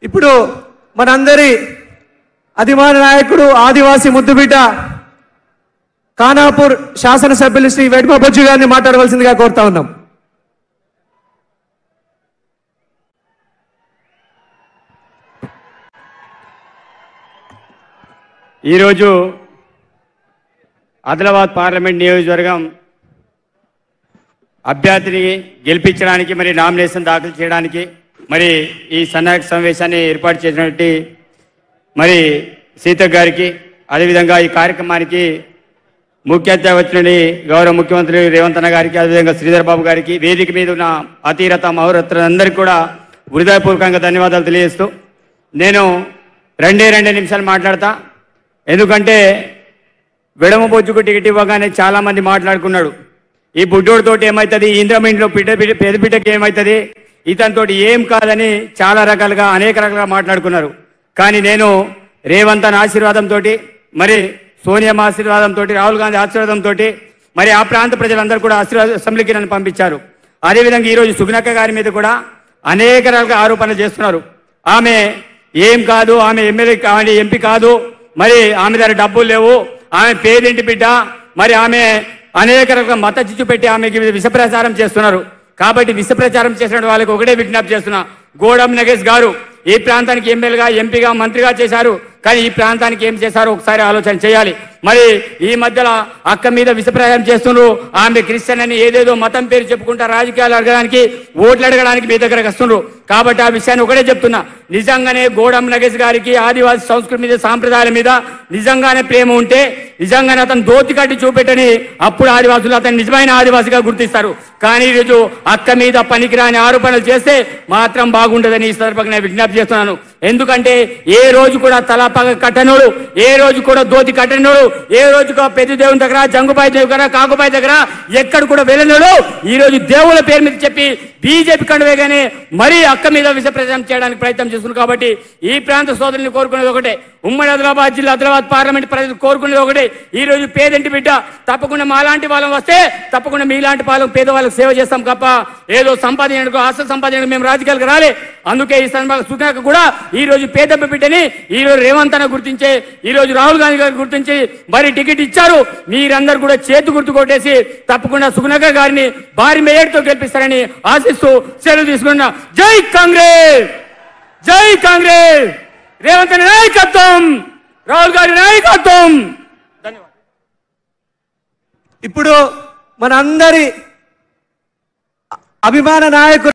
ఇప్పుడు మనందరి అభిమాన నాయకుడు ఆదివాసీ ముద్దుబిడ్డ ఖానాపూర్ శాసనసభ్యులు శ్రీ వెడ్మ బొజ్జు గారిని మాట్లాడవలసిందిగా కోరుతా ఉన్నాం ఈరోజు ఆదిలాబాద్ పార్లమెంట్ నియోజకవర్గం అభ్యర్థిని గెలిపించడానికి మరి నామినేషన్ దాఖలు చేయడానికి మరి ఈ సన్నాహక సమావేశాన్ని ఏర్పాటు చేసినటువంటి మరి సీత గారికి అదేవిధంగా ఈ కార్యక్రమానికి ముఖ్య అతిథిగా వచ్చినటువంటి గౌరవ ముఖ్యమంత్రి రేవంత్ అన్న గారికి అదేవిధంగా శ్రీధర్ బాబు గారికి వేదిక మీద ఉన్న అతీరత మహోరత్రులందరికీ కూడా హృదయపూర్వకంగా ధన్యవాదాలు తెలియజేస్తూ నేను రెండే రెండే నిమిషాలు మాట్లాడతా ఎందుకంటే విడమ బొజ్జుకు టికెట్ ఇవ్వగానే చాలా మంది మాట్లాడుకున్నాడు ఈ బుడ్డోడితోటి ఏమవుతుంది ఇంద్రమింట్లో బిడ్డ బిడ్డ పేద బిడ్డకి ఏమవుతుంది ఇతనితోటి ఏం కాదని చాలా రకాలుగా అనేక రకాలుగా మాట్లాడుకున్నారు కానీ నేను రేవంత్ అన్న ఆశీర్వాదంతో మరి సోనియా ఆశీర్వాదంతో రాహుల్ గాంధీ ఆశీర్వాదంతో మరి ఆ ప్రాంత ప్రజలందరూ కూడా ఆశీర్వాద అసెంబ్లీకి నన్ను పంపించారు అదేవిధంగా ఈరోజు సుగుణక్క గారి మీద కూడా అనేక రకాల ఆరోపణలు చేస్తున్నారు ఆమె ఏం కాదు ఆమె ఎమ్మెల్యే కావాలి ఎంపీ కాదు మరి ఆమె దగ్గర డబ్బులు లేవు ఆమె పేదింటి బిడ్డ మరి ఆమె అనేక రకాల మత చిచ్చు పెట్టి ఆమెకి విష ప్రచారం చేస్తున్నారు కాబట్టి విష ప్రచారం చేసిన వాళ్ళకి ఒకటే విజ్ఞప్తి చేస్తున్నా గోడం నగేష్ గారు ఈ ప్రాంతానికి ఎమ్మెల్యేగా ఎంపీగా మంత్రిగా చేశారు కానీ ఈ ప్రాంతానికి ఏం చేశారో ఒకసారి ఆలోచన చేయాలి మరి ఈ మధ్యలో అక్క మీద విషప్రచారం చేస్తున్నారు ఆమె క్రిస్టియన్ అని ఏదేదో మతం పేరు చెప్పుకుంటా రాజకీయాలు అడగడానికి ఓట్లు అడగడానికి మీ దగ్గరకు వస్తున్నారు కాబట్టి ఆ విషయాన్ని ఒకటే చెప్తున్నా నిజంగానే గోడం నగేష్ గారికి ఆదివాసీ సంస్కృతి మీద సాంప్రదాయాల మీద నిజంగానే ప్రేమ ఉంటే నిజంగానే అతను దోతి కట్టి చూపెట్టని అప్పుడు ఆదివాసులు అతను నిజమైన ఆదివాసిగా గుర్తిస్తారు కానీ ఈరోజు అక్క మీద పనికిరాని ఆరోపణలు చేస్తే మాత్రం బాగుండదని ఈ సందర్భంగా నేను విజ్ఞప్తి చేస్తున్నాను ఎందుకంటే ఏ రోజు కూడా తలాపగ కట్టనోడు ఏ రోజు కూడా దోతి కట్టనోడు ఏ రోజు కూడా పెద్ద దేవుని దగ్గర జంగుబాయి దేవి దగ్గర కాకుబాయి దగ్గర ఎక్కడ కూడా వెళ్ళనోడు ఈ రోజు దేవుల పేరు మీద చెప్పి బీజేపీ కండువేగానే మరీ అక్క మీద విష ప్రచారం చేయడానికి ప్రయత్నం చేస్తున్నారు కాబట్టి ఈ ప్రాంత సోదరుని కోరుకునేది ఒకటే ఉమ్మడి ఆదిలాబాద్ జిల్లా ఆదిలాబాద్ పార్లమెంట్ ప్రజలు కోరుకునేది ఒకటే ఈ రోజు పేదంటి బిడ్డ తప్పకుండా మాలాంటి వాళ్ళం వస్తే తప్పకుండా మీలాంటి వాళ్ళం పేదవాళ్ళకి సేవ చేస్తాం తప్ప ఏదో సంపాదించడానికి ఆస్తి సంపాదించడానికి మేము రాజకీయాలకు రాలే అందుకే ఈ సందర్భంగా సుఖాక కూడా ఈ రోజు పేద బిడ్డని ఈ రోజు రేవంత్ అన్న గుర్తించే ఈ రోజు రాహుల్ గాంధీ గారు గుర్తించి మరి టికెట్ ఇచ్చారు మీరందరూ కూడా చేతి గుర్తు కొట్టేసి తప్పకుండా సుగుణక గారిని భారీ మేయర్తో గెలిపిస్తారని ఆశిస్తూ సెలవు తీసుకున్నా జై కాంగ్రెస్ జై కాంగ్రెస్ రేవంత్ అన్న నాయకత్వం రాహుల్ గారి నాయకత్వం ధన్యవాదాలు ఇప్పుడు మనందరి అభిమాన నాయకుడు